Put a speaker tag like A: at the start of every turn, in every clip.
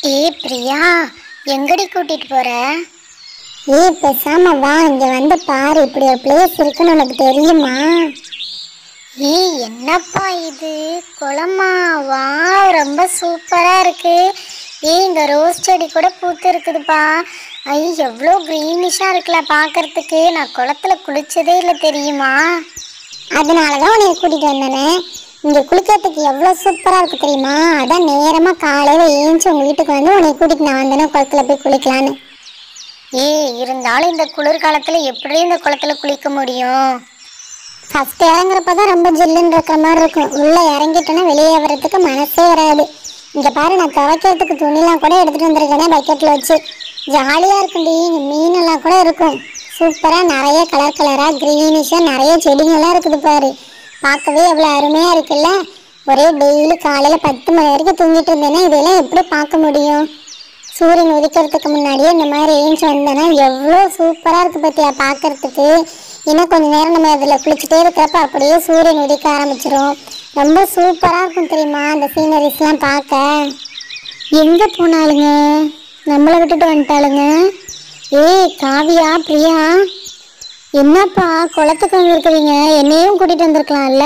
A: ஏ பிரியா எங்கடி கூட்டிட்டு போற
B: ஏய் பேசாம வா இங்க வந்து பாரு இப்படி ஒரு பிளேஸ் இருக்குன்னு உனக்கு தெரியுமா
A: ஏய் என்னப்பா இது குளமா வா ரொம்ப சூப்பரா இருக்கு ஏய் இங்க ரோஸ் செடி கூட பூத்து இருக்குதுப்பா ஐ எவ்வளோ க்ரீனிஷா இருக்குல்ல பார்க்கறதுக்கு நான் குளத்துல குளிச்சதே இல்லை தெரியுமா
B: அதனாலதான் உன்னை கூட்டிட்டு வந்தேனே இங்க குளிக்கிறதுக்கு எவ்வளவு சூப்பரா இருக்கு தெரியுமா அதான் நேரமா காலையில ஏஞ்சி உங்க வீட்டுக்கு வந்து உன்னை கூட்டிட்டு நான் வந்தேனே குளத்துல போய் குளிக்கலான்னு
A: ஏய் இருந்தாலும் இந்த குளிர்காலத்துல எப்படி இந்த குளத்துல குளிக்க முடியும்
B: ஃபர்ஸ்ட் இறங்குறப்ப தான் ரொம்ப ஜில்லுன்னு இருக்கிற மாதிரி இருக்கும் உள்ள இறங்கிட்டோன்னா வெளியே வர்றதுக்கு மனசே வராது இங்க பாரு நான் துவைக்கிறதுக்கு துணிலாம் கூட எடுத்துட்டு வந்திருக்கேனே பக்கெட்ல வச்சு ஜாலியா இருக்கும்டி இங்க மீனெல்லாம் கூட இருக்கும் சூப்பரா நிறைய கலர் கலரா கிரீனிஷா நிறைய செடிங்கெல்லாம் இருக்குது பாரு பார்க்கவே எவ்வளவு அருமையா இருக்குல்ல ஒரே டெய்லி காலையில பத்து மணி வரைக்கும் தூங்கிட்டு இருந்தேன்னா இதெல்லாம் எப்படி பார்க்க முடியும் சூரியன் உதிக்கிறதுக்கு முன்னாடியே இந்த மாதிரி ஏஞ்சி வந்தேன்னா எவ்வளோ சூப்பராக இருக்குது பார்த்தியா பார்க்கறதுக்கு இன்னும் கொஞ்ச நேரம் நம்ம அதில் குளிச்சுட்டே இருக்கிறப்ப அப்படியே சூரியன் உதிக்க ஆரம்பிச்சிரும் ரொம்ப சூப்பராக இருக்கும் தெரியுமா அந்த சீனரிஸ்லாம் பார்க்க எங்கே போனாலுங்க நம்மளை விட்டுட்டு வந்துட்டாளுங்க ஏய் காவியா பிரியா என்னப்பா குளத்துக்கு வந்திருக்கிறீங்க என்னையும் கூட்டிகிட்டு வந்திருக்கலாம்ல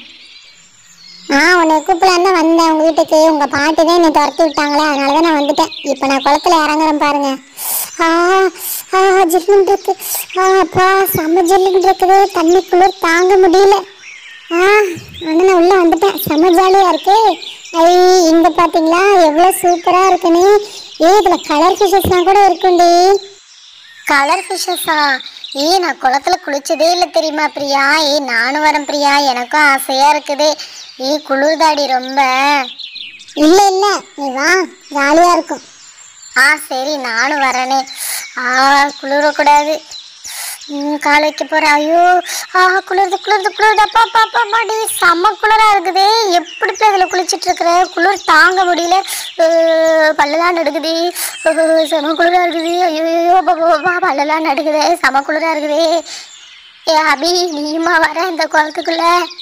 B: ஆ உன்னை கூப்பிடலாம் தான் வந்தேன் உங்க வீட்டுக்கு உங்க பாட்டி தான் என்னை துரத்தி விட்டாங்களே அதனால தான் நான் வந்துட்டேன் இப்போ நான் குளத்துல இறங்குறேன் பாருங்க ஆ ஆ ஜில்லுன்னு இருக்கு ஆ அப்பா செம்ம ஜில்லுன்னு இருக்குது தண்ணி குளிர் தாங்க முடியல ஆ ஆனால் நான் உள்ள வந்துட்டேன் செம்ம ஜாலியாக இருக்கு ஐ இங்க பாத்தீங்களா எவ்வளோ சூப்பராக இருக்குன்னு ஏ இதில் கலர் ஃபிஷஸ்லாம் கூட இருக்குண்டி
A: கலர் ஃபிஷ்ஷஸா ஏய் நான் குளத்துல குளிச்சதே இல்லை தெரியுமா பிரியா ஏய் நானும் வரேன் பிரியா எனக்கும் ஆசையா இருக்குது ஏய் குளிர்தாடி ரொம்ப
B: இல்லை இல்லை நீ வா ஜாலியாக இருக்கும்
A: ஆ சரி நானும் வரேனே ஆ குளிரக்கூடாது ம், கால் வைக்க போறேன் ஐயோ ஆ குளிருது குளிருது குளிருது அப்பா அப்பா அப்பா அப்பாடி செம்ம குளிரா இருக்குது எப்படி போய் அதில் குளிச்சிட்டு இருக்கிற குளிர் தாங்க முடியல அஹ், பல்லெல்லாம் நடுக்குது அஹ், செம குளிரா இருக்குது ஐயோ பாப்பா பல்லெல்லாம் நடுக்குதே செம குளிரா இருக்குது ஏ அபி நீயுமா வர இந்த குளத்துக்குள்ள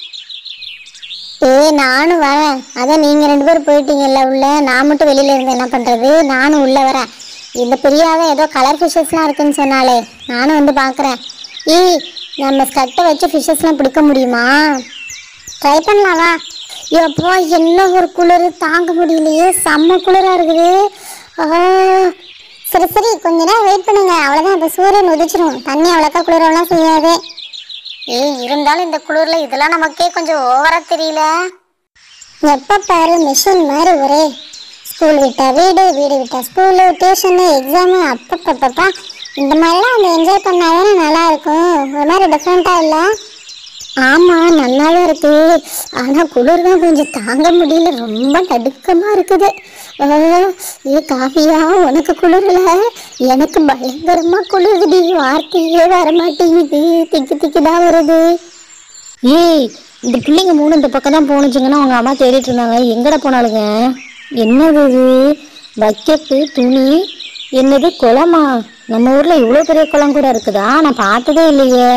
B: ஏய் நானும் வரேன் அதான் நீங்கள் ரெண்டு பேரும் போயிட்டீங்கல்ல உள்ள நான் மட்டும் வெளியில இருந்து என்ன பண்ணுறது நானும் உள்ளே வரேன் இந்த பிரியாத ஏதோ கலர் ஃபிஷ்ஷஸ்லாம் இருக்குன்னு சொன்னாலே நானும் வந்து பார்க்குறேன் ஏய் நம்ம ஸ்கட்டை வச்சு ஃபிஷ்ஷஸ்லாம் பிடிக்க முடியுமா ட்ரை பண்ணலாம் வா எப்போ என்ன ஒரு குளிர் தாங்க முடியலையே செம்ம குளிராக இருக்குது ஆ, சரி சரி கொஞ்ச நேரம் வெயிட் பண்ணுங்க அவ்வளோதான் இப்போ சூரியன் உதிச்சிரும் தண்ணி அவ்வளோக்கா குளிரெல்லாம் செய்யாது
A: ஏய் இருந்தாலும் இந்த குளிர்ல இதெல்லாம் நமக்கே கொஞ்சம் ஓவரா தெரியல
B: எப்ப பாரு மிஷின் மாதிரி ஒரே ஸ்கூல் விட்டா வீடு வீடு விட்டா ஸ்கூலு டியூஷனு எக்ஸாமு அப்பப்பப்பப்பா இந்த மாதிரிலாம் வந்து என்ஜாய் பண்ணாதானே நல்லா இருக்கும் ஒரு மாதிரி டிஃப்ரெண்ட்டாக இல்லை ஆமாம் நல்லா தான் இருக்கு ஆனால் குளிர் தான் கொஞ்சம் தாங்க முடியல ரொம்ப நடுக்கமாக இருக்குது ஆ, ஏ காஃபியா உனக்கு குளிரல எனக்கு பயங்கரமாக குளிருது வார்த்தையே வர மாட்டேங்குது திக்கி திக்கி தான் வருது
C: ஏய் இந்த பிள்ளைங்க மூணு இந்த பக்கம் தான் போணுச்சுங்கன்னா அவங்க அம்மா தேடிட்டு இருந்தாங்க எங்கட போனாலுங்க என்னது இது பக்கெட்டு துணி என்னது குளமா நம்ம ஊர்ல இவ்வளோ பெரிய குளம் கூட இருக்குதா நான் பார்த்ததே இல்லையே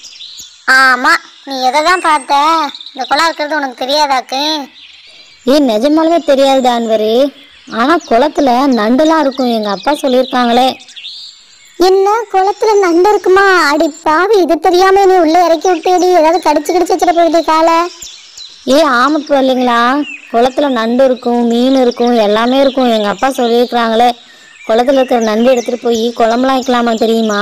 A: ஆமா நீ எதை தான் பார்த்த இந்த குளம் இருக்கிறது உனக்கு தெரியாதாக்கு
C: ஏய் நிஜமாலுமே தெரியாது அன்வரு ஆனா குளத்துல நண்டுலாம் இருக்கும் எங்க அப்பா சொல்லியிருக்காங்களே
B: என்ன குளத்துல நண்டு இருக்குமா அடி பாவி இது தெரியாம நீ உள்ள இறக்கி விட்டேடி ஏதாவது கடிச்சு கடிச்சு வச்சிட போயிட்டு காலை
C: ஏ ஆமப்பு இல்லைங்களா குளத்துல நண்டு இருக்கும் மீன் இருக்கும் எல்லாமே இருக்கும் எங்க அப்பா சொல்லியிருக்கிறாங்களே குளத்துல இருக்கிற நண்டு எடுத்துட்டு போய் குழம்புலாம் வைக்கலாமா தெரியுமா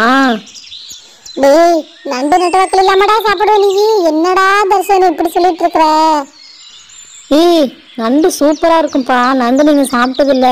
B: டேய் நண்டு நெட்வொர்க்ல இல்லாமடா சாப்பிடுவ நீ என்னடா தர்சன் இப்படி சொல்லிட்டு இருக்கிற
C: ஏய் நண்டு சூப்பரா இருக்கும்பா நண்டு நீங்க சாப்பிட்டதில்ல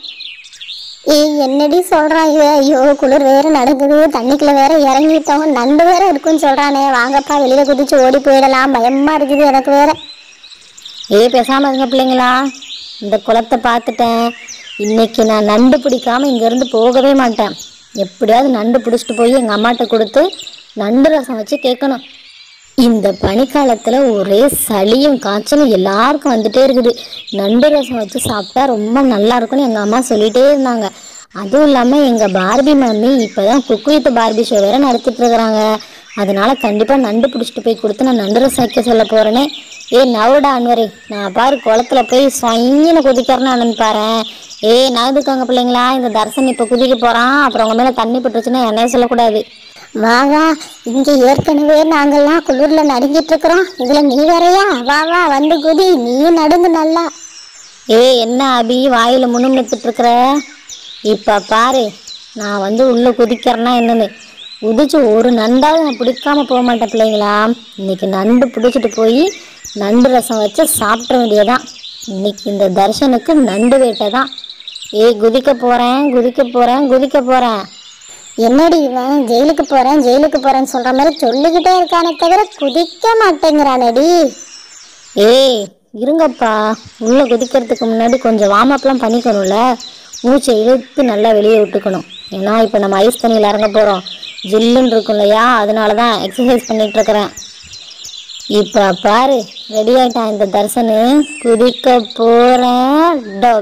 B: ஏய் என்னடி சொல்றான் இவ ஐயோ குளிர் வேற நடக்குது தண்ணிக்குள்ள வேற இறங்கிட்டோம் நண்டு வேற இருக்குன்னு சொல்றானே வாங்கப்பா வெளியில குதிச்சு ஓடி போயிடலாம் பயமா இருக்குது எனக்கு வேற
C: ஏய் பேசாம இருங்க பிள்ளைங்களா இந்த குளத்தை பார்த்துட்டேன் இன்னைக்கு நான் நண்டு பிடிக்காம இங்கேருந்து போகவே மாட்டேன் எப்படியாவது நண்டு பிடிச்சிட்டு போய் எங்கள் அம்மாட்ட கொடுத்து நண்டு ரசம் வச்சு கேட்கணும் இந்த பனிக்காலத்தில் ஒரே சளியும் காய்ச்சலும் எல்லாருக்கும் வந்துட்டே இருக்குது நண்டு ரசம் வச்சு சாப்பிட்டா ரொம்ப நல்லா இருக்கும்னு எங்கள் அம்மா சொல்லிட்டே இருந்தாங்க அதுவும் இல்லாமல் எங்கள் பார்பி மம்மி இப்போ தான் குக் வித் பார்பி ஷோ வேற நடத்திட்டு இருக்கிறாங்க அதனால கண்டிப்பாக நண்டு பிடிச்சிட்டு போய் கொடுத்து நான் நண்டு ரசம் வைக்க சொல்ல போகிறேனே ஏ நவுடா அன்வரே நான் பாரு குளத்துல போய் சொயின்னு குதிக்கிறேன்னு பாரு ஏய் நகதுக்காங்க பிள்ளைங்களா இந்த தர்சன் இப்போ குதிக்க போகிறான் அப்புறம் உங்க மேலே தண்ணி பட்டுருச்சுன்னா என்னைய சொல்லக்கூடாது
A: வா வா இங்க ஏற்கனவே நாங்கெல்லாம் குளிர்ல நடுங்கிட்டு இருக்கிறோம் இதுல நீ வேறயா வா வா வந்து குதி நீயும் நடுங்கு நல்லா
C: ஏய் என்ன அபி வாயில் முணுமுணுத்துட்டு இருக்கிற இப்போ பாரு நான் வந்து உள்ளே குதிக்கிறேன்னா என்னன்னு குதிச்சு ஒரு நண்டாவது நான் பிடிக்காம போக மாட்டேன் பிள்ளைங்களா இன்னைக்கு நண்டு பிடிச்சிட்டு போய் நண்டு ரசம் வச்சு சாப்பிட வேண்டியதான் இன்னைக்கு இந்த தர்ஷனுக்கு நண்டு வேட்டை தான் ஏய் குதிக்க போகிறேன் குதிக்க போகிறேன் குதிக்க போகிறேன்
A: என்னடி இவன் ஜெயிலுக்கு போறேன் ஜெயிலுக்கு போறேன்னு சொல்ற மாதிரி சொல்லிக்கிட்டே இருக்கானே தவிர குதிக்க மாட்டேங்கிறானடி
C: ஏய் இருங்கப்பா உள்ள குதிக்கிறதுக்கு முன்னாடி கொஞ்சம் வார்ம் அப்லாம் பண்ணிக்கணும்ல மூச்சை இழுத்து நல்லா வெளியே விட்டுக்கணும் ஏன்னா இப்போ நம்ம ஐஸ் தண்ணியில் இறங்க போகிறோம் ஜில்லுன்னு இருக்கும் இல்லையா அதனால தான் எக்ஸசைஸ் பண்ணிட்டு இருக்கிறேன் இப்போ பாரு ரெடி ஆயிட்டான் இந்த தர்சனு குதிக்க போகிறேன்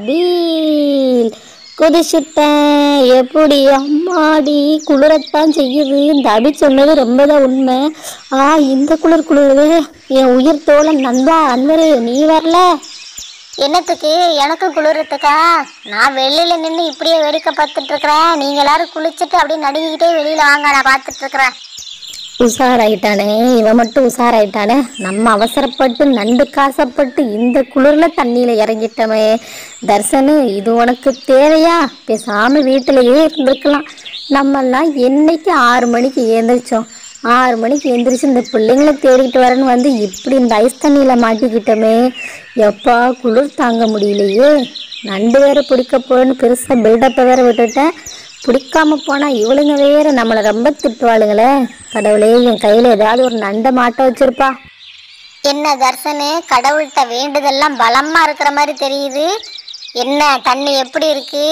C: டபீல் குதிச்சுட்டேன் எப்படி அம்மாடி குளிரத்தான் செய்யுது இந்த அபி சொன்னது ரொம்ப தான் உண்மை ஆ இந்த குளிர் குளிருது என் உயிர் தோழன் நண்பா அன்வரு நீ வரல
A: என்னத்துக்கு எனக்கு குளிரத்துக்கா நான் வெளியில நின்று இப்படியே வேடிக்கை பார்த்துட்டு இருக்கிறேன் நீங்க எல்லாரும் குளிச்சுட்டு அப்படியே நடுங்கிக்கிட்டே வெளியில வாங்க நான் பார்த்துட்டு இருக்கிறேன்
C: உஷாராயிட்டானே இவன் மட்டும் உஷாராயிட்டானே நம்ம அவசரப்பட்டு நண்டு காசப்பட்டு இந்த குளிர்ல தண்ணியில இறங்கிட்டோமே தர்சனு இது உனக்கு தேவையா பேசாம வீட்டிலேயே இருந்திருக்கலாம் நம்மெல்லாம் என்னைக்கு ஆறு மணிக்கு எழுந்திரிச்சோம் ஆறு மணிக்கு எந்திரிச்சு இந்த பிள்ளைங்களை தேடிட்டு வரேன்னு வந்து இப்படி இந்த ஐஸ் தண்ணியில மாட்டிக்கிட்டோமே எப்பா குளிர் தாங்க முடியலையே நண்டு வேற பிடிக்க போறேன்னு பெருசா பில்டப்பை வேற விட்டுட்டேன் பிடிக்காம போனா இவளுங்க வேற நம்மளை ரொம்ப திட்டுவாளுங்களே கடவுளே என் கையில ஏதாவது ஒரு நண்டை மாட்ட வச்சிருப்பா
A: என்ன தர்சனு கடவுள்கிட்ட வேண்டுதெல்லாம் பலமா இருக்கிற மாதிரி தெரியுது என்ன தண்ணி எப்படி இருக்கு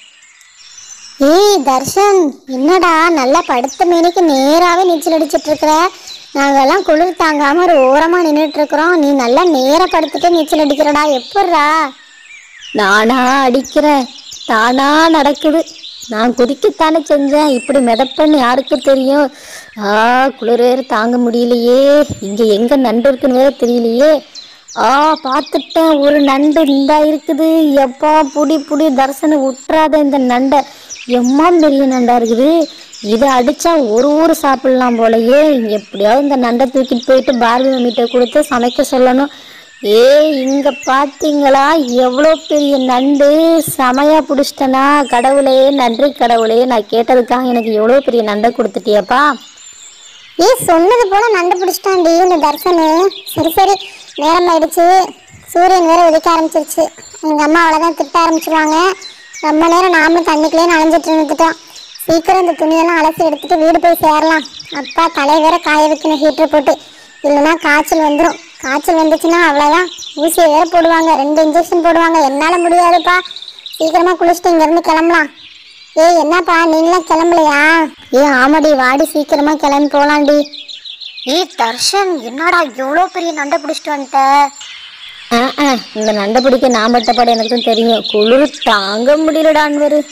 A: ஏய் தர்ஷன் என்னடா நல்லா படுத்த மேனிக்கு நேராவே நீச்சல் அடிச்சிட்டு இருக்கிற நாங்கெல்லாம் குளிர் தாங்காம ஒரு ஓரமா நின்றுட்டு இருக்கிறோம் நீ நல்லா நேரா படுத்துட்டு நீச்சல் அடிக்கிறடா எப்பட்றா
C: நானா அடிக்கிறேன் தானா நடக்குது நான் குதிக்கத்தானே செஞ்சேன் இப்படி மிதப்பன்னு யாருக்கு தெரியும் ஆ குளிர் வேற தாங்க முடியலையே இங்க எங்க நண்டு இருக்குன்னு வேற தெரியலையே ஆ பார்த்துட்டேன் ஒரு நண்டு இந்தா இருக்குது எப்பா புடி புடி தரிசனம் விட்டுறாத இந்த நண்டை எம்மா பெரிய நண்டா இருக்குது இதை அடிச்சா ஒரு ஊர் சாப்பிடலாம் போலயே எப்படியாவது இந்த நண்டை தூக்கிட்டு போயிட்டு பார்வி மம்மிட்ட கொடுத்து சமைக்க சொல்லணும் ஏய் இங்க பாத்தீங்களா எவ்வளோ பெரிய நண்டு செமையா பிடிச்சிட்டனா கடவுளே நன்றி கடவுளே நான் கேட்டதுக்காக எனக்கு எவ்வளோ பெரிய நண்டை கொடுத்துட்டியப்பா
A: ஏய் சொன்னது போல நண்டு பிடிச்சிட்டான்டி இந்த தர்சனு சரி சரி நேரம் ஆயிடுச்சு சூரியன் வேற உதிக்க ஆரம்பிச்சிருச்சு எங்க அம்மா அவ்வளோதான் திட்ட ஆரம்பிச்சிருவாங்க ரொம்ப நேரம் நாமளும் தண்ணிக்குள்ளே நனைஞ்சிட்டு இருந்துட்டோம் சீக்கிரம் இந்த துணியெல்லாம் அலசி எடுத்துட்டு வீடு போய் சேரலாம் அப்பா தலை வேற காய வைக்கணும் ஹீட்டர் போட்டு இல்லைன்னா காய்ச்சல் வந்துடும் காய்ச்சல் வந்துச்சுன்னா அவ்வளோதான் ஊசியை வேற போடுவாங்க ரெண்டு இன்ஜெக்ஷன் போடுவாங்க என்னால் முடியாதுப்பா சீக்கிரமா குளிச்சுட்டு இங்கேருந்து கிளம்பலாம் ஏய் என்னப்பா நீங்களாம் கிளம்பலையா ஏ ஆமாடி வாடி சீக்கிரமா கிளம்பி போலாம்டி ஏய் தர்ஷன் என்னடா இவ்வளோ பெரிய நண்டை பிடிச்சிட்டு வந்துட்ட
C: ஆ, ஆ, இந்த நண்டை பிடிக்க நான் பட்டப்பாடு எனக்கு தான் தெரியும் குளிர் தாங்க முடியலடான்னு